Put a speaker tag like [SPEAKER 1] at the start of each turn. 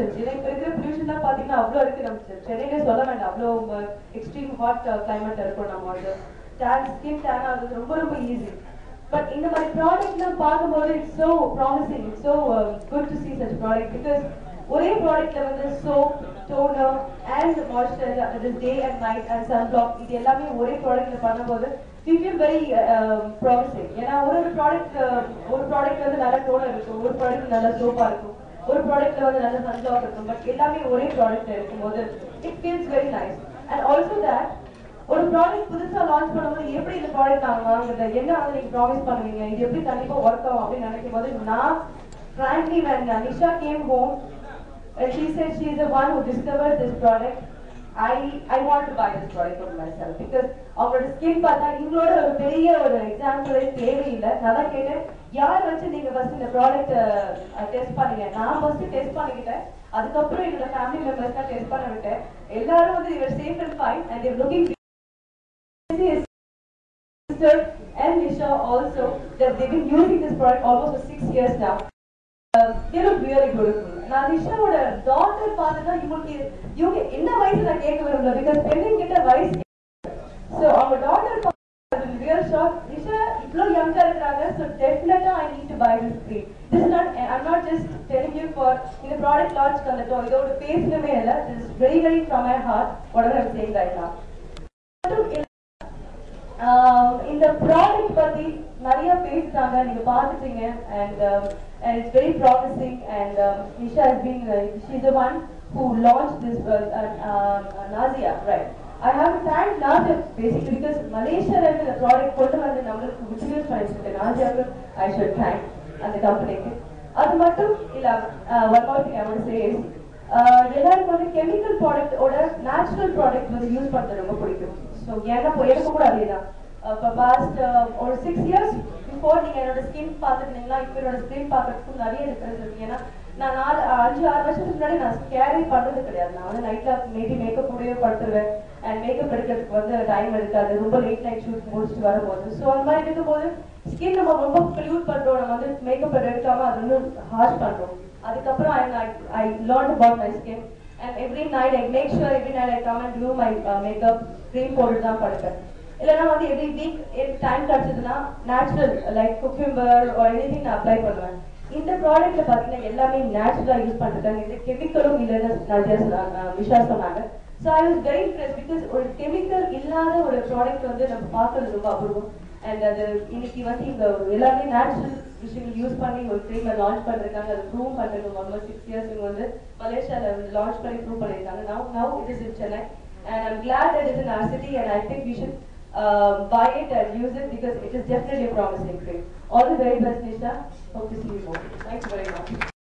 [SPEAKER 1] Pollution ஏன்னா இப்ப இருக்கிற பொல்யூஷன் தான் பாத்தீங்கன்னா அவ்வளவு இருக்கு நம்ம சென்னையிலே சொல்ல வேண்டாம் அவ்வளவு எக்ஸ்ட்ரீம் ஹாட் கிளைமேட் இருக்கும் நம்ம அது டேன் ஸ்கின் டேன் ஆகுறது ரொம்ப ரொம்ப ஈஸி பட் இந்த மாதிரி ப்ராடக்ட்லாம் பார்க்கும்போது it's so promising it's so good to see such product because ஒரே ப்ராடக்ட்ல வந்து சோப் டோனர் அண்ட் மாய்ஸ்சரைசர் அது day and night and sunblock இது எல்லாமே ஒரே ப்ராடக்ட்ல பண்ணும்போது we feel very ப்ராமிசிங் ஏன்னா ஒரு ஒரு ப்ராடக்ட் ஒரு ப்ராடக்ட் வந்து நல்ல டோனர் இருக்கும் ஒரு ப்ராடக்ட் நல்ல சோப்பா இருக்கும் ஒரு ப்ராடக்ட்ல வந்து நல்ல சன்பிளாக் இருக்கும் பட் எல்லாமே ஒரே ப்ராடக்ட்ல இருக்கும்போது it feels very nice and also that ஒரு ப்ராடக்ட் புதுசா லான்ச் பண்ணும்போது எப்படி இந்த ப்ராடக்ட் நாங்க வாங்குறது என்ன வந்து நீங்க ப்ராமிஸ் பண்ணுவீங்க இது எப்படி கண்டிப்பா ஒர்க் ஆகும் அப்படின்னு நினைக்கும் போது நான் frankly when uh, Nisha came home and she said she is the one who discovered this product I I want to buy this product for myself because அவங்களோட ஸ்கின் பார்த்தா இவங்களோட ஒரு பெரிய ஒரு எக்ஸாம்பிளே தேவையில்லை நான் தான் கேட்டேன் யார் வச்சு நீங்க ஃபர்ஸ்ட் இந்த ப்ராடக்ட் டெஸ்ட் பண்ணீங்க நான் ஃபர்ஸ்ட் டெஸ்ட் பண்ணிக்கிட்டேன் அதுக்கப்புறம் என்னோட ஃபேமிலி மெம்பர்ஸ் தான் டெஸ்ட் பண்ண விட்டேன் எல்லாரும் வந்து இவர் safe and fine and they're looking sister and Nisha also that they've been using this product almost for six years now. Uh, they look really beautiful. நான் நிஷாவோட டாட்டர் பார்த்தா இவங்களுக்கு இவங்க என்ன வயசு நான் கேட்க விரும்பல பிகாஸ் பெண்ணின் கிட்ட வயசு ஸோ அவங்க டாட்டர் ரியல் ஷாக் நிஷா இவ்வளோ யங்கா இருக்காங்க so definitely I need to buy this cream this not I'm not just telling you for இந்த ப்ராடக்ட் லான்ச் வந்துட்டோம் இதோட பேசணுமே இல்லை this very very from my heart உடனே சேம் ரைட் நான் ஆஹ் இந்த ப்ராடக்ட் பத்தி நிறைய பேசிட்டாங்க நீங்க பாத்துட்டீங்க and and it's very promising and um, Nisha has been uh, she's the one who launched this uh, uh, uh, Nazia right I have to thank Nazia basically because Malaysia ல இருந்து இந்த product கொண்டு வந்து நம்மளுக்கு introduce பண்ணி கொடுத்த நாசியாவுக்கு I should thank அந்த கம்பெனிக்கு அது மட்டும் இல்லாம uh, one more thing I want to say is ஆஹ் எல்லாருக்கும் வந்து கெமிக்கல் ப்ராடக்டோட நேச்சுரல் ப்ராடக்ட் வந்து யூஸ் பண்றது ரொம்ப பிடிக்கும் ஸோ எனக்கு எனக்கு கூட அதேதான் இப்போ பாஸ்ட் ஒரு சிக்ஸ் இயர்ஸ் பிஃபோர் நீங்க என்னோட ஸ்கின் பார்த்துருந்தீங்களா இப்போ என்னோட ஸ்கின் பார்க்கறதுக்கும் நிறைய டிஃபரன்ஸ் இருக்கு ஏன்னா நான் நாலு அஞ்சு ஆறு வருஷத்துக்கு முன்னாடி நான் கேரி பண்றது கிடையாது நான் வந்து நைட்ல மேபி மேக்கப் கூடவே படுத்துருவேன் அண்ட் மேக்கப் எடுக்கிறதுக்கு வந்து டைம் எடுக்காது ரொம்ப லேட் நைட் ஷூட் முடிச்சுட்டு வரும்போது ஸோ அந்த மாதிரி இருக்கும்போது ஸ்கின் நம்ம ரொம்ப ப்ரியூட் பண்றோம் நம்ம வந்து மேக்கப் எடுக்காம அது வந்து ஹாஷ் பண்றோம் அதுக்கப்புறம் I I learn about my skin and every night I make sure every night I come and do my makeup cream போட்டு தான் படுப்பேன் இல்லைன்னா வந்து எவ்ரி வீக் எனக்கு டைம் கிடைச்சதுன்னா நேச்சுரல் லைக் குக்கும்பர் ஒரு எனிதிங் நான் அப்ளை பண்ணுவேன் இந்த ப்ராடக்ட்ல பாத்தீங்கன்னா எல்லாமே நேச்சுரலா யூஸ் பண்ணிருக்காங்க இந்த கெமிக்கலும் இல்லைன்னு நிறைய சொன்னாங்க விஷா சொன்னாங்க so I was very impress because ஒரு கெமிக்கல் இல்லாத ஒரு ப்ராடக்ட் வந்து நம்ம பார்க்கறது ரொம்ப அபூர்வம் அண்ட் அது இன்னைக்கு வந்து இங்க எல்லாமே நேச்சுரல் விஷயங்கள் யூஸ் பண்ணி ஒரு க்ரீமை லான்ச் பண்ணிருக்காங்க அது ப்ரூவ் பண்ணிருக்காங்க ஆல்மோஸ்ட் சிக்ஸ் இயர்ஸ் இங்க வந்து மலேசியால லான்ச் பண்ணி ப்ரூவ் பண்ணிருக்காங்க now now it is in Chennai and I'm glad that it's in our city and I think we should um, buy it and use it because it is definitely a promising cream. All the very best, Nisha. Hope to see you more. Thank you very much.